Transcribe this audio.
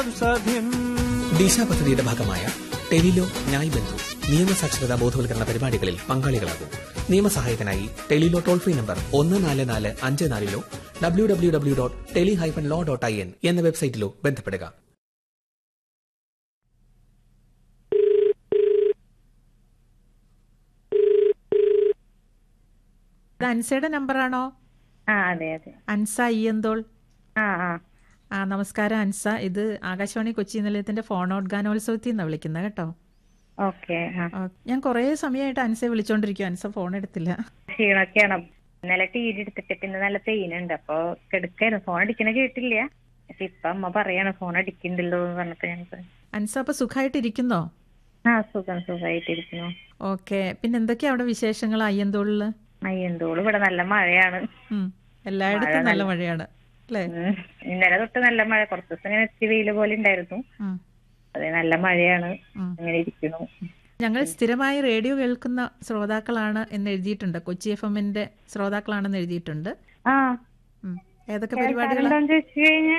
സാധ്യം ദിശ പദ്ധതിയുടെ ഭാഗമായ ടെലിലോ ന്യായ് ബന്ധു നിയമസാക്ഷരതാ ബോധവൽക്കരണ പരിപാടികളിൽ പങ്കാളികളാകും നിയമസഹായത്തിനായി ടെലിലോ ടോൾ ഫ്രീ നമ്പർ ഒന്ന് നാല് നാല് അഞ്ച് നാലിലോ W W W dot tele hyphen law dot I N എന്ന വെബ്സൈറ്റിലോ ബന്ധപ്പെടുക ഇത് അൻസയുടെ നമ്പറാണോ ആ അതെ അതെ അൻസ അയ്യന്തോൾ ആ ആ ആ നമസ്കാരം അൻസ ഇത് ആകാശവാണി കൊച്ചി നിലയത്തിന്റെ ഫോൺ ഔട്ട് ഗാനോത്സവത്തിൽ നിന്നാണ് വിളിക്കുന്നത് കേട്ടോ ഓക്കെ ആ ഓ, ഞാൻ കുറേ സമയമായിട്ട് അൻസയെ വിളിച്ചോണ്ടിരിക്കും അൻസ ഫോൺ എടുത്തില്ല ക്ഷീണമൊക്കെയാണ് ഇന്നലെ ടി വി എടുത്തിട്ട് പിന്നെ നല്ല പെയിൻ ഉണ്ട് അപ്പൊ കിടക്കായിരുന്നു ഫോൺ അടിക്കണ കേട്ടില്ല പക്ഷെ ഇപ്പൊ അമ്മ പറയാണ് ഫോൺ അടിക്കണ്ടല്ലോ എന്ന് പറഞ്ഞപ്പോ ഞങ്ങൾക്ക് അൻസ അപ്പൊ സുഖമായിട്ടിരിക്കുന്നോ ആ സുഖം സുഖമായിട്ടിരിക്കുന്നു ഓക്കെ പിന്നെ എന്തൊക്കെയാ അവിടെ വിശേഷങ്ങൾ അയ്യന്തോളില് അയ്യന്തോള് ഇവിടെ നല്ല മഴയാണ് ഉം. എല്ലായിടത്തും മഴ നല്ല നല്ല- മഴയാണ് അല്ലേ ഉം. ഇന്നലെ തൊട്ട് നല്ല മഴ കുറച്ച് ദിവസം ഇങ്ങനെ എത്തി വെയില് പോലെ ഉണ്ടായിരുന്നു ഉം. അതെ നല്ല മഴയാണ് ഉം. അങ്ങനെ ഇരിക്കുന്നു ഞങ്ങൾ സ്ഥിരമായി റേഡിയോ കേൾക്കുന്ന ശ്രോതാക്കളാണ് എന്ന് എഴുതിയിട്ടുണ്ട് കൊച്ചി എഫ് എമ്മിന്റെ ശ്രോതാക്കളാണെന്ന് എഴുതിയിട്ടുണ്ട് ആ ഉം. ഏതൊക്കെ പരിപാടികളാണ് കേൾക്കാറുണ്ടോന്ന് ചോദിച്ചു കഴിഞ്ഞാൽ